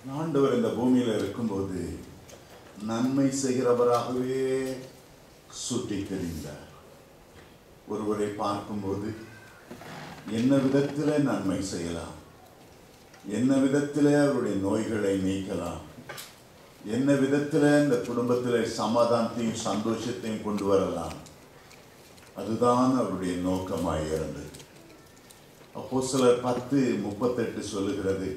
ஆண்டவர் இந்த பூமியில இருக்கும்போது நன்மை செய்கிறவராகவே சுற்றி தெரிந்தார் ஒருவரை பார்க்கும்போது என்ன விதத்தில் நன்மை செய்யலாம் என்ன விதத்தில் அவருடைய நோய்களை நீக்கலாம் என்ன விதத்தில் இந்த குடும்பத்தில் சமாதானத்தையும் சந்தோஷத்தையும் கொண்டு வரலாம் அதுதான் அவருடைய நோக்கமாக இருந்தது அப்போ சிலர் பத்து முப்பத்தெட்டு சொல்லுகிறது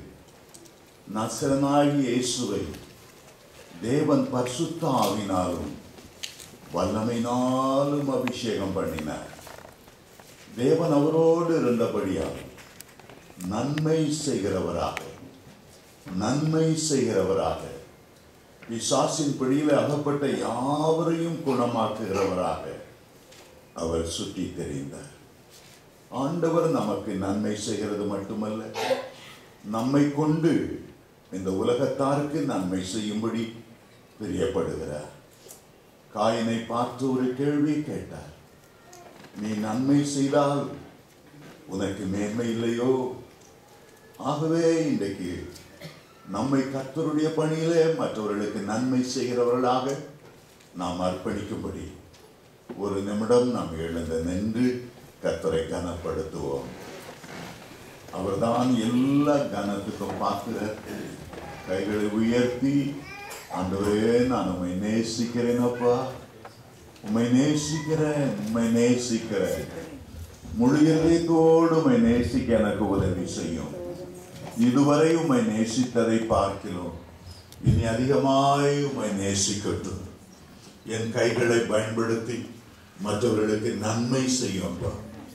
நசரனாகி இயேசுவை தேவன் பரிசுத்த ஆவினாலும் வல்லமையினாலும் அபிஷேகம் பண்ணினார் தேவன் அவரோடு இருந்தபடியால் நன்மை செய்கிறவராக நன்மை செய்கிறவராக பிசாசின் பிடியில் அகப்பட்ட யாவரையும் குணமாக்குகிறவராக அவர் சுற்றி தெரிந்தார் ஆண்டவர் நமக்கு நன்மை செய்கிறது மட்டுமல்ல நம்மை கொண்டு இந்த உலகத்தாருக்கு நன்மை செய்யும்படி பிரியப்படுகிறார் காயினை பார்த்து ஒரு கேள்வி கேட்டார் நீ நன்மை செய்தால் உனக்கு மேன்மை இல்லையோ ஆகவே இன்றைக்கு நம்மை கர்த்தருடைய பணியிலே மற்றவர்களுக்கு நன்மை செய்கிறவர்களாக நாம் அர்ப்பணிக்கும்படி ஒரு நிமிடம் நாம் எழுந்து நின்று கர்த்தரை கனப்படுத்துவோம் அவர்தான் எல்லா கனத்துக்கும் பார்க்கிறார் கைகளை உயர்த்தி ஆண்டவரே நான் உம்மை நேசிக்கிறேன் அப்பா உம்மை நேசிக்கிறேன் உம்மை நேசிக்கிறேன் முழு இதயத்தோடு உம்மை நேசிக்க எனக்கு உதவி செய்யும் இதுவரை உம்மை நேசித்ததை பார்க்கிறோம் இனி அதிகமாய் உம்மை நேசிக்கட்டும் என் கைகளை பயன்படுத்தி மற்றவர்களுக்கு நன்மை செய்யும் அப்பா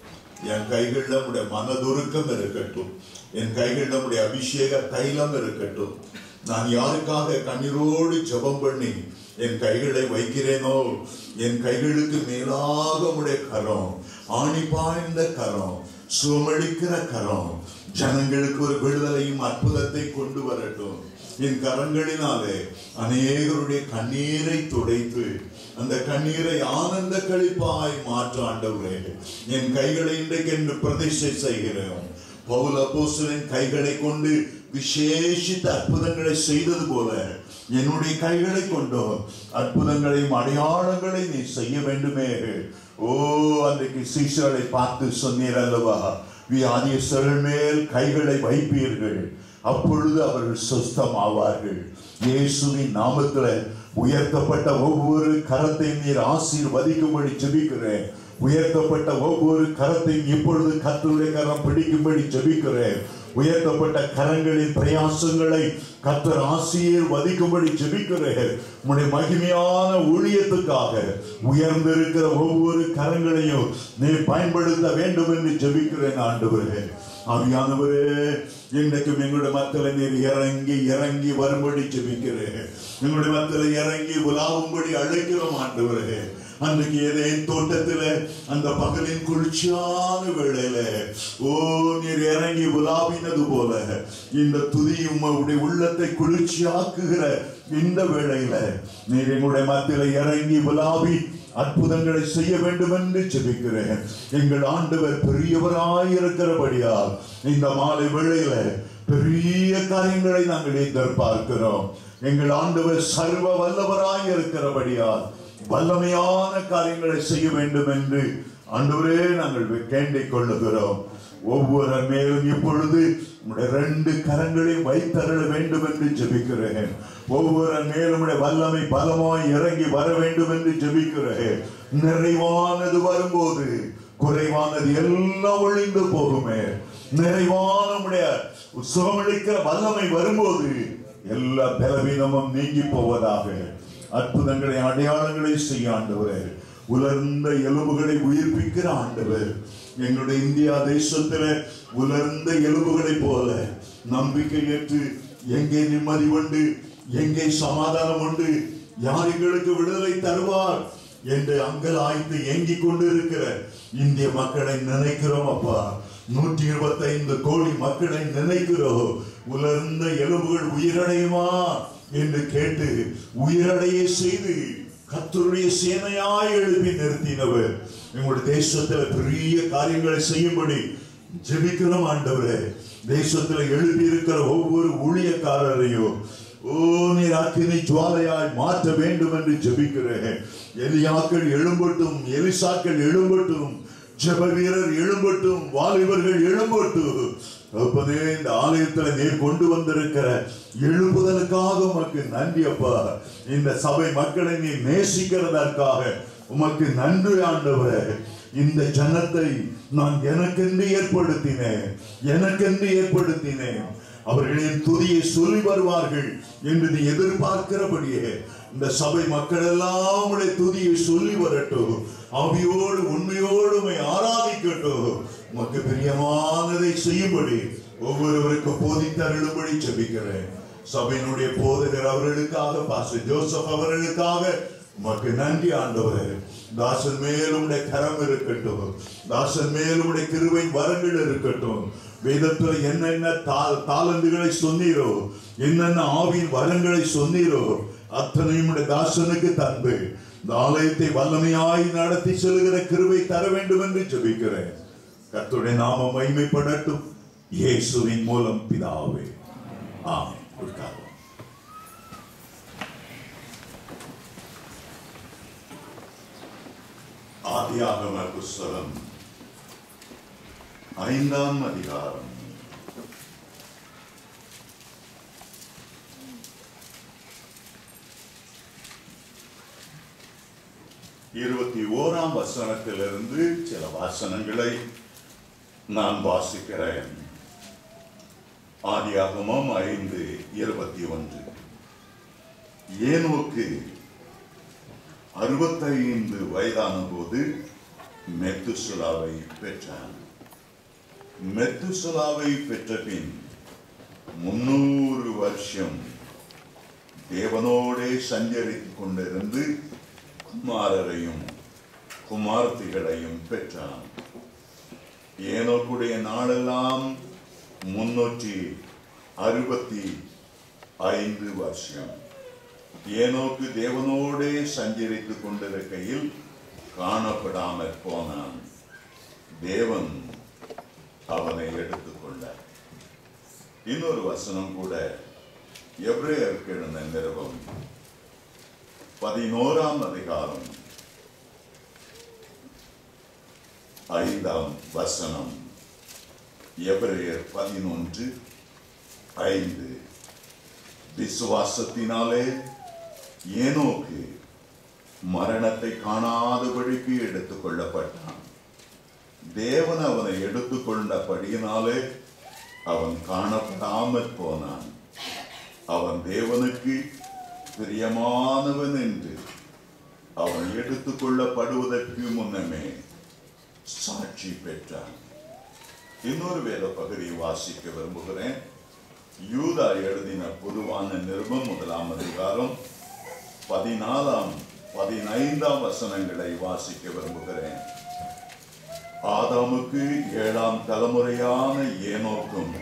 என் கைகளில் உடைய மனதுருக்கம் இருக்கட்டும் என் கைகளில் உடைய அபிஷேக தைலம் இருக்கட்டும் நான் யாருக்காக கண்ணீரோடு ஜெபம் பண்ணி என் கைகளை வைக்கிறேனோ என் கைகளுக்கு மேலாக உடைய கரம் ஆணி பாய்ந்த கரம் சுமளிக்கிற கரம் ஜனங்களுக்கு ஒரு விடுதலையும் அற்புதத்தை கொண்டு வரட்டும் என் கரங்களினாலே அநேகருடைய கண்ணீரை துடைத்து அந்த கண்ணீரை ஆனந்த கழிப்பாய் மாற்ற ஆண்டவரே என் கைகளை இன்றைக்கு என்று பிரதிஷ்டை செய்கிறோம் பவுல் அப்போஸ்தலன் கைகளை கொண்டு விசேஷித்த அற்புதங்களை செய்தது போல என்னுடைய கைகளை கொண்டோ அற்புதங்களையும் அடையாளங்களை நீ செய்ய வேண்டுமே ஓ அன்றைக்கு சீஷர்களை பார்த்து சொன்னீர் அல்லவா வியாதியஸ்தர்கள் மேல் கைகளை வைப்பீர்கள் அப்பொழுது அவர்கள் சுஸ்தமாவார்கள் இயேசுவின் நாமத்துல உயர்த்தப்பட்ட ஒவ்வொரு கரத்தையும் நீர் ஆசீர்வதிக்கும்படி ஜெபிக்கிறேன் உயர்த்தப்பட்ட ஒவ்வொரு கரத்தையும் இப்பொழுது கர்த்தருடைய கரம் பிடிக்கும்படி ஜெபிக்கிறேன் உயர்த்தப்பட்ட கரங்களின் பிரயாசங்களை கர்த்தர் ஆசிரியர் வதிக்கும்படி ஜெபிக்கிறேன் உம்முடைய மகிமையான ஊழியத்துக்காக உயர்ந்திருக்கிற ஒவ்வொரு கரங்களையும் நீ பயன்படுத்த வேண்டும் என்று ஜெபிக்கிறேன் ஆண்டவரே ஆவியானவரே இன்றைக்கும் எங்களுடைய மக்களை நீர் இறங்கி இறங்கி வரும்படி ஜெபிக்கிறேன் எங்களுடைய மக்களை இறங்கி உலாவும்படி அழைக்கிறோம் ஆண்டவரே அன்றைக்கு ஏதேன் தோட்டத்துல அந்த பகலின் குளிர்ச்சியான வேளையில ஓ நீர் இறங்கி உலாவினது போல இந்த துதி உம்முடைய உள்ளத்தை குளிர்ச்சியாக்குகிற இந்த வேளையில நீர் எங்களுடைய மத்தியில இறங்கி உலாவி அற்புதங்களை செய்ய வேண்டும் என்று ஜெபிக்கிறேன் எங்கள் ஆண்டவர் பெரியவராய் இருக்கிறபடியால் இந்த மாலை வேளையில பெரிய காரியங்களை நாங்கள் எதிர்பார்க்கிறோம் எங்கள் ஆண்டவர் சர்வ வல்லவராய் இருக்கிறபடியால் வல்லமையான காரியங்களை செய்ய வேண்டும் என்று ஆண்டவரே நாங்கள் கேண்டிக் கொள்ளுகிறோம் ஒவ்வொரு மேலும் இப்பொழுது உடைய ரெண்டு கரங்களையும் வைத்தருள வேண்டும் என்று ஜெபிக்கிறேன் ஒவ்வொரு மேலும் உடைய வல்லமை பலமாய் இறங்கி வர வேண்டும் என்று ஜெபிக்கிறேன் நிறைவானது வரும்போது குறைவானது எல்லாம் ஒழிந்து போகுமே நிறைவான உடைய சுகமளிக்கிற வல்லமை வரும்போது எல்லா பலவீனமும் நீங்கி போவதாக அற்புதங்களை அடையாளங்களை செய்ய ஆண்டவர் உலர்ந்த எலும்புகளை உயிர்ப்பிக்கிற ஆண்டவர் எங்களுடைய இந்தியா தேசத்துல உலர்ந்த எலும்புகளை போல நம்பிக்கை ஏற்று எங்கே நிம்மதி உண்டு எங்கே சமாதானம் உண்டு யார் எங்களுக்கு விடுதலை தருவார் என்று அங்கலாய்த்து ஏங்கிக் கொண்டு இருக்கிற இந்திய மக்களை நினைக்கிறோம் அப்பா நூற்றி இருபத்தி ஐந்து கோடி மக்களை நினைக்கிறோம் உலர்ந்த எலும்புகள் உயிரடையுமா என்று கேட்டு உயிரடைய செய்து கத்தருடைய சேனையாய் எழுப்பி நிறுத்தினவர் எங்களுடைய தேசத்துல பெரிய காரியங்களை செய்யும்படி ஜெபிக்கிறோம் ஆண்டவரே தேசத்தில் எழுப்பி இருக்கிற ஒவ்வொரு ஊழியக்காரரையும் ஓ நீர் அக்கினி ஜுவாலையாய் மாற்ற வேண்டும் என்று ஜெபிக்கிறேன் எலியாக்கள் எழும்பட்டும் எலிசாக்கள் எழும்பட்டும் ஜெப வீரர் எழும்பட்டும் வாலிபர்கள் எழும்பட்டும் அப்பனே இந்த ஆலயத்துல நீர் கொண்டு வந்திருக்கிற எழுப்புதலுக்காக உமக்கு நன்றி அப்பா இந்த சபை மக்களை நீ நேசிக்கிறதற்காக உமக்கு நன்றி ஆண்டவரே இந்த ஜனத்தை நான் எனக்கென்று ஏற்படுத்தினேன் எனக்கென்று ஏற்படுத்தினேன் அவர்களின் துதியை சொல்லி வருவார்கள் என்று நீ எதிர்பார்க்கிறபடியே இந்த சபை மக்கள் எல்லாம் உடைய துதியை சொல்லி வரட்டும் ஆவியோடு உண்மையோடு உம்மை ஆராதிக்கட்டும் உமக்கு பிரியமானதை செய்யும்படி ஒவ்வொருவருக்கும் போதித்தருளும்படி ஜெபிக்கிறேன் சபையினுடைய போதகர் அவர்களுக்காக பாஸ்டர் ஜோசப் அவர்களுக்காக உமக்கு நன்றி ஆண்டவரே தாசன் மேலும் உடைய கரம் இருக்கட்டும் தாசன் மேலும் உடைய கிருபை வரங்கள் இருக்கட்டும் வேதத்துல என்னென்ன தா- தாளந்துகளை சொன்னீரோ என்னென்ன ஆவியின் வரங்களை சொன்னீரோ அத்தனையும் உடைய தாசனுக்கு தந்து இந்த ஆலயத்தை வல்லமையாய் நடத்தி செல்கிற கிருபை தர வேண்டும் என்று ஜெபிக்கிறேன் கர்த்தருடைய நாமம் மகிமைப்படட்டும் இயேசுவின் மூலம் பிதாவே ஆமென் உட்கார்ந்து ஆதியாகம புஸ்தகம் ஐந்தாம் அதிகாரம் இருபத்தி ஓராம் வசனத்திலிருந்து சில வாசனங்களை நான் வாசிக்கிறேன் ஆதியாகமம் ஐந்து இருபத்தி ஒன்று ஏனோக்கு அறுபத்தைந்து வயதான போது மெத்துசுலாவை பெற்றான் மெத்துசுலாவை பெற்ற பின் முன்னூறு வருஷம் தேவனோடே சஞ்சரித்துக் கொண்டிருந்து குமாரரையும் குமார்த்திகளையும் பெற்றான் ஏனோக்குடைய நாளெல்லாம் முன்னூற்றி அறுபத்தி ஐந்து வருஷம் ஏனோக்கு தேவனோடே சஞ்சரித்துக் கொண்டிருக்கையில் காணப்படாமற் போனான் தேவன் அவனை எடுத்துக்கொண்டார் இன்னொரு வசனம் கூட எப்ரேயருக்கு எழுந்த நிறுவம் பதினோராம் அதிகாரம் ஐந்தாம் வசனம் எபிரேயர் பதினொன்று ஐந்து விசுவாசத்தினாலே ஏனோக்கு மரணத்தை காணாதபடிக்கு எடுத்துக் கொள்ளப்பட்டான் தேவன் அவனை எடுத்துக்கொண்டபடியினாலே அவன் காணப்படாமற் போனான் அவன் தேவனுக்கு பிரியமானவன் என்று அவன் எடுத்துக்கொள்ளப்படுவதற்கு முன்னமே சாட்சி பெற்றான் இன்னொரு வேத பகுதியை வாசிக்க விரும்புகிறேன் யூதா எழுதின பொதுவான நிருபம் முதலாம் அதிகாரம் பதினாலாம் பதினைந்தாம் வசனங்களை வாசிக்க விரும்புகிறேன் ஆதாமுக்கு ஏழாம் தலைமுறையான ஏனோக்கும்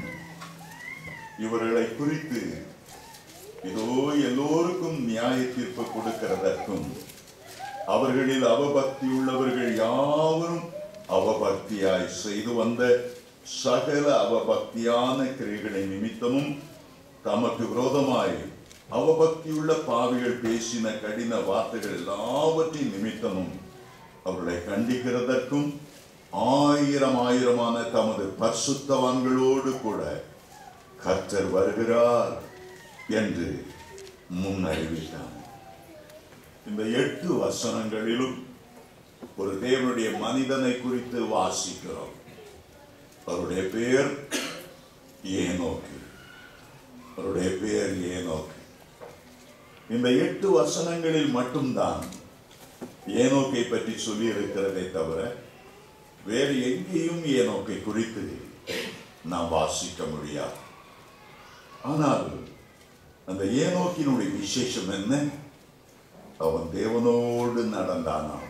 இவர்களை குறித்து இதோ எல்லோருக்கும் நியாய தீர்ப்பு கொடுக்கிறதற்கும் அவர்களில் அவபக்தி உள்ளவர்கள் யாவரும் அவபக்தியாய் செய்து வந்த சகல அவபக்தியான கிரைகளின் நிமித்தமும் தமக்கு விரோதமாய் அவபக்தியுள்ள பாவிகள் பேசின கடின வார்த்தைகள் எல்லாவற்றின் நிமித்தமும் அவர்களை கண்டிக்கிறதற்கும் ஆயிரம் ஆயிரமான தமது பரிசுத்தவான்களோடு கூட கர்த்தர் வருகிறார் என்று முன்னறிவித்தார் இந்த எட்டு வசனங்களிலும் ஒரு தேவனுடைய மனிதனை குறித்து வாசிக்கிறோம் அவருடைய பெயர் ஏனோக்கு அவருடைய பெயர் ஏனோக்கு இந்த எட்டு வசனங்களில் மட்டும்தான் ஏனோக்கை பற்றி சொல்லி இருக்கிறதே தவிர வேறு எங்கேயும் ஏனோக்கை குறித்து நாம் வாசிக்க முடியாது ஆனால் அந்த ஏனோக்கினுடைய விசேஷம் என்ன அவன் தேவனோடு நடந்தானாம்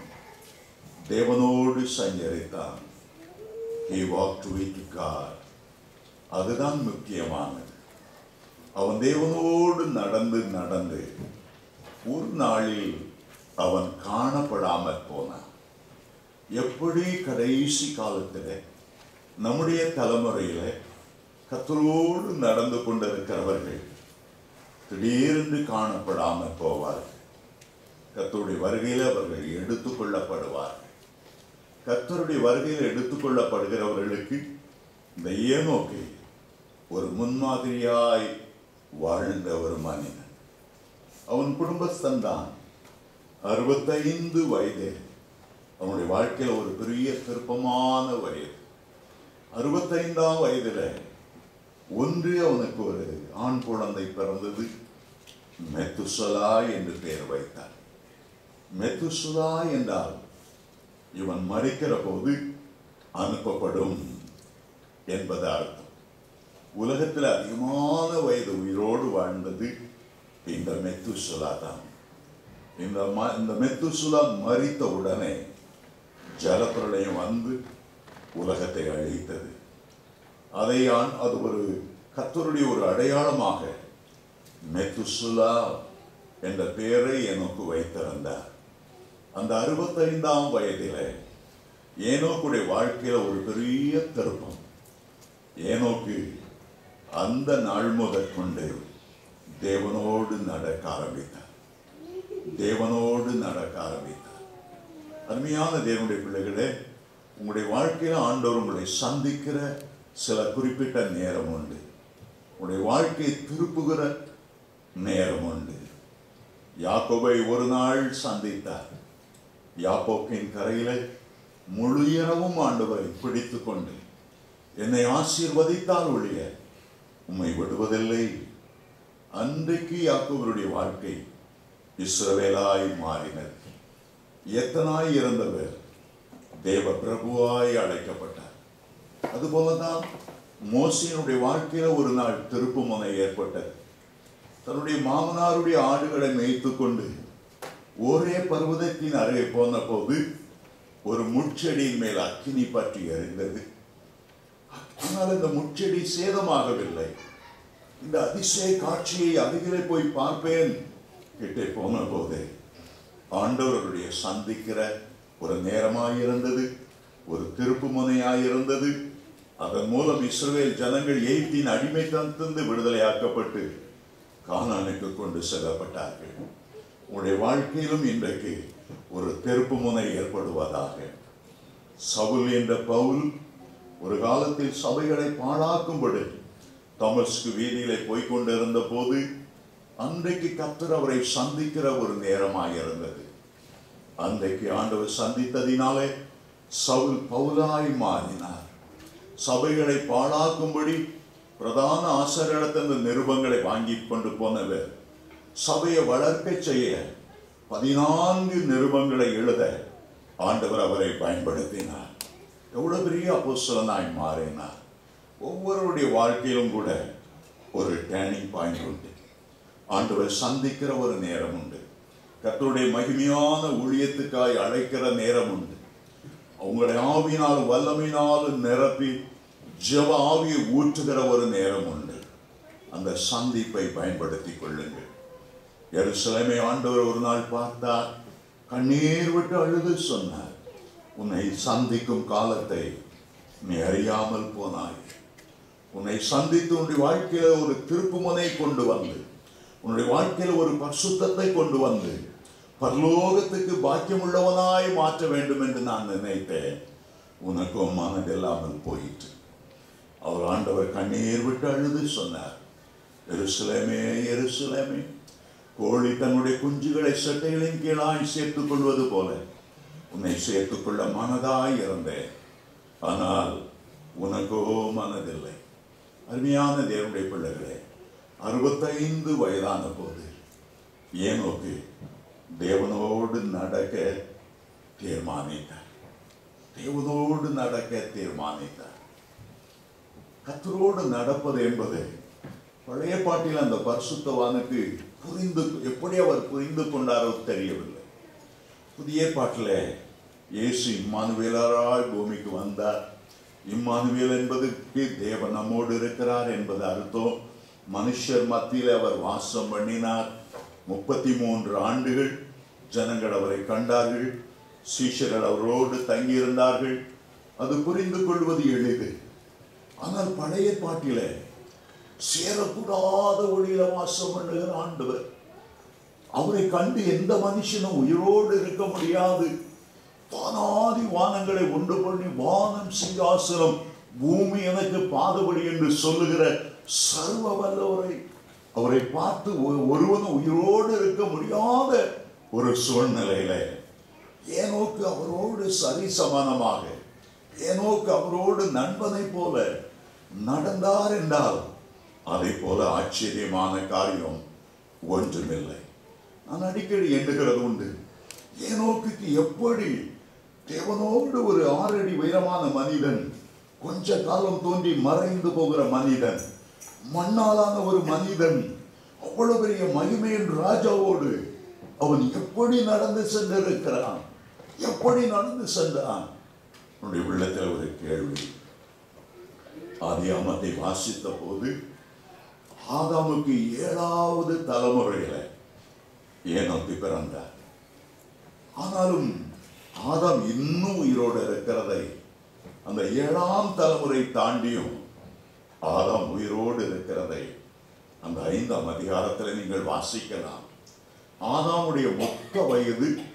தேவனோடு சஞ்சரித்தான் he walked with God அதுதான் முக்கியமானது அவன் தேவனோடு நடந்து நடந்து ஒரு நாளில் அவன் காணப்படாமற் போனான் எப்படி கடைசி காலத்தில் நம்முடைய தலைமுறையில கத்தரோடு நடந்து கொண்டிருக்கிறவர்கள் திடீரென்று காணப்படாமல் போவார்கள் கத்தருடைய வருகையில் அவர்கள் எடுத்துக் கொள்ளப்படுவார்கள் கத்தருடைய வருகையில் எடுத்துக் கொள்ளப்படுகிறவர்களுக்கு இந்த ஏனோக்கு ஒரு முன்மாதிரியாய் வாழ்ந்த ஒரு மனிதன் அவன் குடும்பஸ்தன் தான் அறுபத்தைந்து வயது அவனுடைய வாழ்க்கையில் ஒரு பெரிய திருப்பமான வயது அறுபத்தைந்தாம் வயதுல ஒன்று அவனுக்கு ஒரு ஆண் குழந்தை பிறந்தது மெத்துசலா என்று பெயர் வைத்தார் மெத்துசுலா என்றால் இவன் மறிக்கிற போது அனுப்பப்படும் என்பது அர்த்தம் உலகத்தில் அதிகமான வயது உயிரோடு வாழ்ந்தது இந்த மெத்துசுலா தான் இந்த ம- இந்த மெத்துசுலா மறித்த உடனே ஜலப்பிரளயம் வந்து உலகத்தை அழித்தது அதை ஆண் அது ஒரு கத்தருடைய ஒரு அடையாளமாக மெத்துசுலா என்ற பெயரை எனக்கு வைத்திருந்தார் அந்த அறுபத்தைந்தாம் வயதிலே ஏனோக்குடைய வாழ்க்கையில ஒரு பெரிய திருப்பம் ஏனோக்கு அந்த நாள் முதற்கொண்டு தேவனோடு நடக்க ஆரம்பித்தார் தேவனோடு நடக்க ஆரம்பித்தார் அருமையான தேவனுடைய பிள்ளைகளே உங்களுடைய வாழ்க்கையில ஆண்டவர் உங்களை சந்திக்கிற சில குறிப்பிட்ட நேரம் உண்டு உங்களுடைய வாழ்க்கையை திருப்புகிற நேரம் உண்டு யாக்கோபை ஒரு நாள் சந்தித்தார் யாப்போக்கின் கரையில முழு இரவும் ஆண்டவரை பிடித்துக் கொண்டு என்னை ஆசீர்வதித்தால் ஒழிய உம்மை விடுவதில்லை அன்றைக்கு யாக்கோபருடைய வாழ்க்கை இஸ்ரவேலாய் மாறினது எத்தனாய் இருந்தவர் தேவ பிரபுவாய் அழைக்கப்பட்டார் அதுபோலதான் மோசியினுடைய வாழ்க்கையில ஒரு நாள் திருப்புமுனை ஏற்பட்டது தன்னுடைய மாமனாருடைய ஆடுகளை மேய்த்துக் கொண்டு ஒரே பர்வதத்தின் அருகே போன போது ஒரு முட்செடியின் மேல் அக்கினி பற்றி எறிந்தது ஆனால் இந்த முட்செடி சேதமாகவில்லை இந்த அதிசய காட்சியை அருகிலே போய் பார்ப்பேன் கிட்டே போன போதே ஆண்டவருடைய சந்திக்கிற ஒரு நேரமாயிருந்தது ஒரு திருப்பு முனையாயிருந்தது அதன் மூலம் இஸ்ரவேல் ஜனங்கள் எய்த்தின் அடிமைத்தனத்திலிருந்து விடுதலையாக்கப்பட்டு கானானுக்கு கொண்டு செல்லப்பட்டார்கள் உங்களுடைய வாழ்க்கையிலும் இன்றைக்கு ஒரு திருப்பு முனை ஏற்படுவதாக சவுல் என்ற பவுல் ஒரு காலத்தில் சபைகளை பாழாக்கும்படி தமஸ்கு வீதியிலே போய்க் கொண்டிருந்த போது அன்றைக்கு கத்தர் அவரை சந்திக்கிற ஒரு நேரமாயிருந்தது அன்றைக்கு ஆண்டவர் சந்தித்ததினாலே சவுல் பவுலாய் மாறினார் சபைகளை பாழாக்கும்படி பிரதான ஆசிரியரிடத்திலிருந்து நிருபங்களை வாங்கி கொண்டு போனவர் சபையை வளர்க்கச் செய்ய பதினான்கு நிருபங்களை எழுத ஆண்டவர் அவரை பயன்படுத்தினார் எவ்வளவு பெரிய அப்போஸ்தலனாய் மாறினார் ஒவ்வொருவருடைய வாழ்க்கையிலும் கூட ஒரு டேர்னிங் பாயிண்ட் உண்டு ஆண்டவர் சந்திக்கிற ஒரு நேரம் உண்டு கர்த்தருடைய மகிமையான ஊழியத்துக்காய் அழைக்கிற நேரம் உண்டு உங்களுடைய ஆவியினால் வல்லமையினாலும் நிரப்பி ஜெப ஆவியை ஊற்றுகிற ஒரு நேரம் உண்டு அந்த சந்திப்பை பயன்படுத்திக் கொள்ளுங்கள் எருசலேமை ஆண்டவர் ஒரு நாள் பார்த்தார் கண்ணீர் விட்டு அழுது சொன்னார் உன்னை சந்திக்கும் காலத்தை நீ அறியாமல் போனாய் உன்னை சந்தித்து உன்னுடைய வாழ்க்கையில ஒரு திருப்புமுனை கொண்டு வந்து உன்னுடைய வாழ்க்கையில ஒரு பரிசுத்தத்தை கொண்டு வந்து பரலோகத்துக்கு பாக்கியமுள்ளவனாய் மாற்ற வேண்டும் என்று நான் நினைத்தேன் உனக்கும் மனதில்லாமல் போயிற்று அவர் ஆண்டவர் கண்ணீர் விட்டு அழுது சொன்னார் எருசலேமே எருசலேமே கோழி தன்னுடைய குஞ்சுகளை சட்டைகளின் கீழாய் சேர்த்துக் கொள்வது போல உன்னை சேர்த்துக் கொள்ள மனதாய் இருந்தேன் ஆனால் உனக்கோ மனதில்லை அருமையான தேவனுடைய பிள்ளைகளே அறுபத்தைந்து வயதான போது ஏனோக்கு தேவனோடு நடக்க தீர்மானித்தார் தேவனோடு நடக்க தீர்மானித்தார் கத்தரோடு நடப்பது என்பது பழைய பாட்டில் அந்த பரிசுத்தவானுக்கு புரிந்து எப்படி அவர் புரிந்து கொண்டாரோ தெரியவில்லை புதிய பாட்டில் இயேசு இம்மானுவேலராய் பூமிக்கு வந்தார் இம்மானுவேல் என்பதற்கு தேவன் நம்மோடு இருக்கிறார் என்பது அர்த்தம் மனுஷர் மத்தியில் அவர் வாசம் பண்ணினார் முப்பத்தி மூன்று ஆண்டுகள் ஜனங்கள் அவரை கண்டார்கள் சீஷர்கள் அவரோடு தங்கியிருந்தார்கள் அது புரிந்து கொள்வது எளிது ஆனால் பழைய பாட்டிலே சேரக்கூடாத ஒளியில வாசம் பண்ணுகிற ஆண்டவர் அவரை கண்டு எந்த மனுஷனும் உயிரோடு இருக்க முடியாது வானாதி வானங்களை உண்டு பண்ணி வானம் சிங்காசனம் பூமி எனக்கு பாதபடி என்று சொல்லுகிற சர்வ வல்லவரை அவரை பார்த்து ஒ- ஒருவனும் உயிரோடு இருக்க முடியாத ஒரு சூழ்நிலையில ஏனோக்கு அவரோடு சரிசமானமாக ஏனோக்கு அவரோடு நண்பனை போல நடந்தார் என்றால் அதை போல ஆச்சரியமான காரியம் ஒன்றுமில்லை நான் அடிக்கடி எண்ணுகிறது உண்டு ஏனோக்குக்கு எப்படி தேவனோடு ஒரு ஆறடி உயரமான மனிதன் கொஞ்ச காலம் தோன்றி மறைந்து போகிற மனிதன் மண்ணாலான ஒரு மனிதன் அவ்வளவு பெரிய மகிமையின் ராஜாவோடு அவன் எப்படி நடந்து சென்றிருக்கிறான் எப்படி நடந்து சென்றான் உன்னுடைய உள்ளத்தில் ஒரு கேள்வி ஆதியாமத்தை வாசித்த போது ஆதாமுக்கு ஏழாவது தலைமுறையில ஏனோக்கு பிறந்தார் ஆனாலும் ஆதாம் இன்னும் உயிரோடு இருக்கிறதை அந்த ஏழாம் தலைமுறை தாண்டியும் ஆதாம் உயிரோடு இருக்கிறதை அந்த ஐந்தாம் அதிகாரத்தில் நீங்கள் வாசிக்கலாம் ஆதாமுடைய மொத்த வயது